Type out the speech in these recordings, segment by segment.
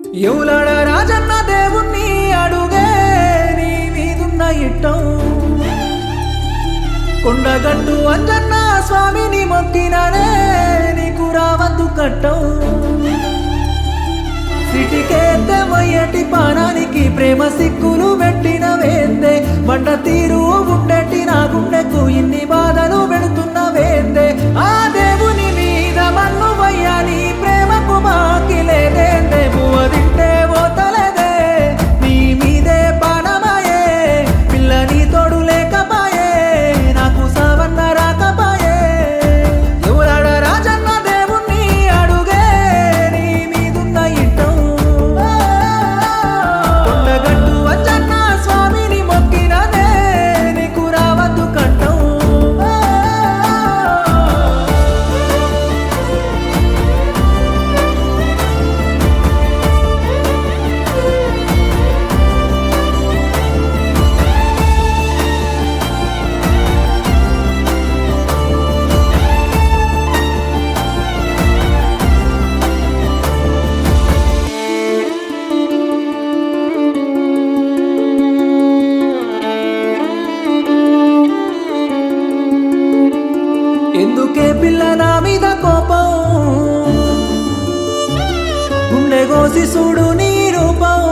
ఎవలాడ రాజన్న దేవుణ్ణి అడుగే నీ మీదున్న ఇట్టం కొండగట్టు అంజన్న స్వామిని మొక్కిననే నీకు రావద్దు కట్టం సిటికేతే మొయ్యటి పానానికి ప్రేమ సిక్కులు పెట్టిన వేందే బండ తీరు ఉండేటి నా గుండెకు ఇన్ని బాధలు పెడుతున్న వేందే ఆ దేవుని మీద మన్ను వయ్యాని ప్రేమకు మాకి లేదేందే పువ్వ తింటే పోతలేదే నీ మీదే పానమాయే పిల్ల నీ తోడు లేకపాయే నాకు సావన్న రాకపాయే ఎవరాడ రాజన్న దేవుణ్ణి అడుగే నీ మీదున్న ఇట్టం కొండగట్టు వచ్చన్న స్వామిని మొక్కిననే నీకు రావద్దు కట్టం ఎందుకే పిల్ల నా మీద కోపం గుండె కోసి చూడు నీ రూపం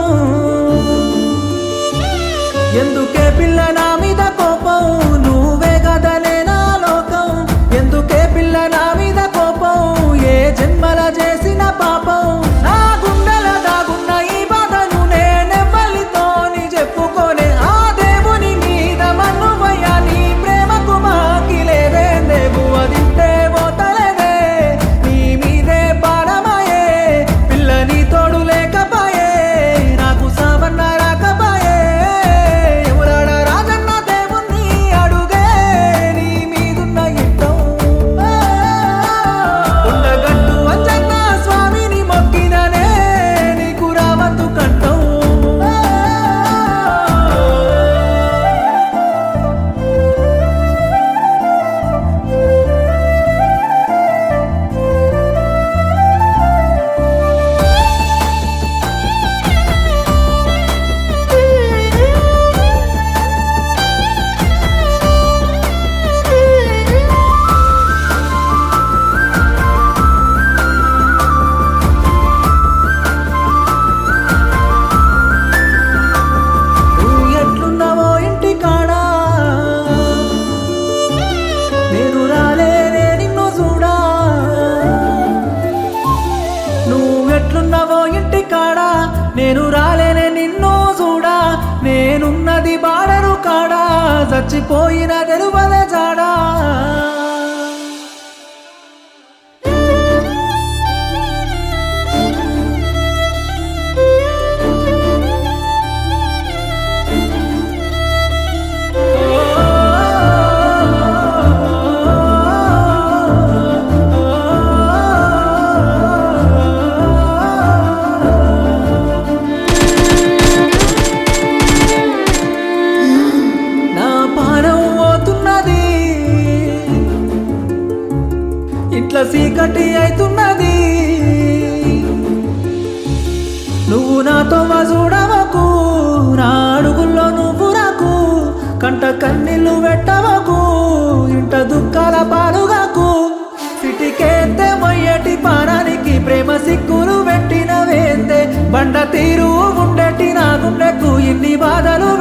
ఎందుకే పిల్ల నా మీద కోపం నువ్వే కదనే నా లోకం ఎందుకే పిల్ల నా మీద కోపం ఏ జన్మల చేసిన పాపం నా గుండెల దాగున్న ఈ బాధను నేనెవ్వలితోని చెప్పుకోలే ఆ దేవుని మీద మన్ను పోయా నీ ప్రేమకు మాకి లేదే దేవువ తింటే పోతలేదే నీ మీదే పాడమాయే పిల్ల నీ తోడు లేకపాయే నాకు సావన్న రాకపాయే ఎవరాడ రాజన్న దేవుణ్ణి అడుగే నీ మీదున్న ఇట్టం ఉండగట్టు అంజన్న స్వామిని మొక్కిననే నీకు రావద్దు కంటం నువ్వు ఎట్లున్నావో ఇంటి కాడా నేను రాలేనే నిన్ను చూడా నువ్వెట్లున్నావో ఇంటి కాడా నేను రాలేనే నిన్ను చూడా నేనున్నది బాడరు కాడా చచ్చిపోయిన గెలువలే జాడా నా పానం పోతున్నది ఇట్లా చీకటి అవుతున్నది నువ్వు నాతో చూడవకు నా అడుగుల్లో నువ్వు రాకు కంట కన్నీళ్ళు పెట్టవకు ఇంట దుఃఖాల పాలుగాకు సిటికేస్తే మొయ్యటి పానానికి ప్రేమ సిక్కులు పెట్టిన వేందే బండ తీరు ఉండేటి నా గుండెకు ఇన్ని బాధలు